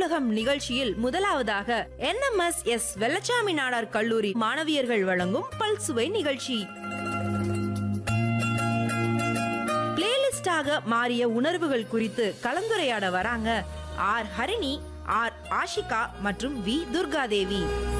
கலையுலகம் நிகழ்ச்சியில் முதலாவதாக NMS S Vellachami Nadar கல்லூரி மாணவியர்கள் வழங்கும் பல்சுவை நிகழ்ச்சி பிளேலிஸ்டாக மாறிய உணர்வுகள் குறித்து கலந்துரையாட வராங்க ஆர் ஹரிணி ஆர் ஆஷிகா மற்றும் வி துர்காதேவி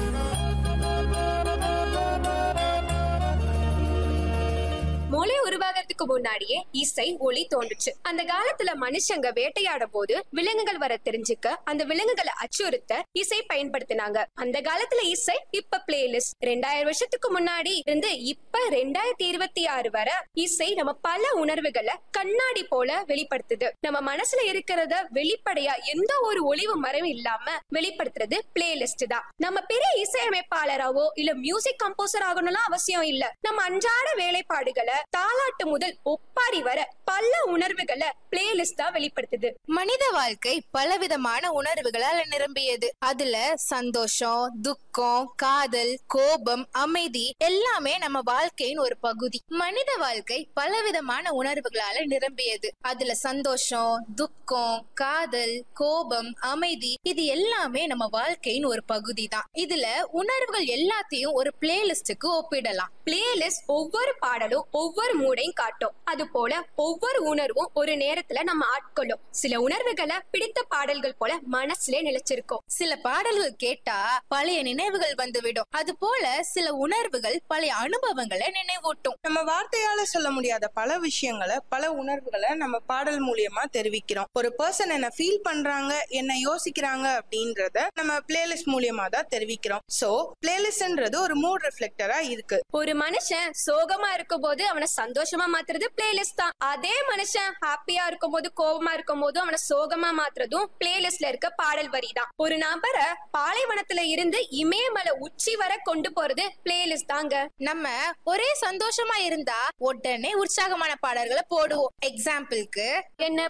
மூளை உருவாகிறதுக்கு முன்னாடியே இசை ஒளி தோன்றுச்சு அந்த காலத்துல மனுஷங்க வேட்டையாடும் போது விலங்குகள் வர தெரிஞ்சுக்க அந்த விலங்குகளை அச்சுறுத்த இசை பயன்படுத்தினாங்க அந்த காலத்துல இசை இப்ப பிளேலிஸ்ட் ரெண்டாயிரம் வருஷத்துக்கு முன்னாடி இருந்து இப்ப ரெண்டாயிரத்தி இருபத்தி ஆறு வரை இசை நம்ம பல உணர்வுகளை கண்ணாடி போல வெளிப்படுத்துது நம்ம மனசுல இருக்கிறத வெளிப்படையா எந்த ஒரு ஒளிவு மறைவும் இல்லாம வெளிப்படுத்துறது பிளேலிஸ்ட் தான் நம்ம பெரிய இசையமைப்பாளராவோ இல்ல மியூசிக் கம்போசர் ஆகணும்லாம் அவசியம் இல்ல நம்ம அன்றாட வேலைப்பாடுகளை தாலாட்டு முதல் ஒப்பாரி வர பல உணர்வுகளை பிளேலிஸ்ட் தான் வெளிப்படுத்துது மனித வாழ்க்கை பலவிதமான உணர்வுகளால் நிரம்பியது அதுல சந்தோஷம் துக்கம் காதல் கோபம் அமைதி எல்லாமே நம்ம வாழ்க்கையின் ஒரு பகுதி மனித வாழ்க்கை பலவிதமான உணர்வுகளால நிரம்பியது அதுல சந்தோஷம் துக்கம் காதல் கோபம் அமைதி இது எல்லாமே நம்ம வாழ்க்கையின் ஒரு பகுதி தான் இதுல உணர்வுகள் எல்லாத்தையும் ஒரு பிளேலிஸ்டுக்கு ஒப்பிடலாம் பிளேலிஸ்ட் ஒவ்வொரு பாடலும் ஒவ்வொரு மூடையும் காட்டும் அது போல ஒவ்வொரு உணர்வும் ஒரு நேரத்துல நம்ம ஆட்கொள்ளும் சில உணர்வுகளை பிடித்த பாடல்கள் போல மனசுல நிலைச்சிருக்கும் சில பாடல்கள் கேட்டா பழைய நினைவுகள் வந்துவிடும் அது போல சில உணர்வுகள் பழைய அனுபவங்களை நினைவூட்டும் நம்ம வார்த்தையால சொல்ல முடியாத பல விஷயங்களை பல உணர்வுகளை நம்ம பாடல் மூலியமா தெரிவிக்கிறோம் ஒரு பர்சன் என்ன ஃபீல் பண்றாங்க என்ன யோசிக்கிறாங்க அப்படின்றத நம்ம பிளேலிஸ்ட் மூலியமா தான் தெரிவிக்கிறோம் சோ பிளேலிஸ்ட்ன்றது ஒரு மூட் ரிஃப்ளெக்டரா இருக்கு ஒரு மனுஷன் சோகமா இருக்கும் போது அவனை சந்தோஷமா மாத்துறது பிளேலிஸ்ட் தான் அதே மனுஷன் ஹாப்பியா இருக்கும் போது கோபமா இருக்கும் போது அவனை சோகமா மாத்துறதும் பிளேலிஸ்ட்ல இருக்க பாடல் வரி தான் ஒரு நபரை பாலைவனத்துல இருந்து இமயமலை உச்சி வர கொண்டு போறது பிளேலிஸ்ட் தாங்க நம்ம ஒரே சந்தோஷமா இருந்தா உடனே உற்சாகமான பாடல்களை போடுவோம் எக்ஸாம்பிளுக்கு என்ன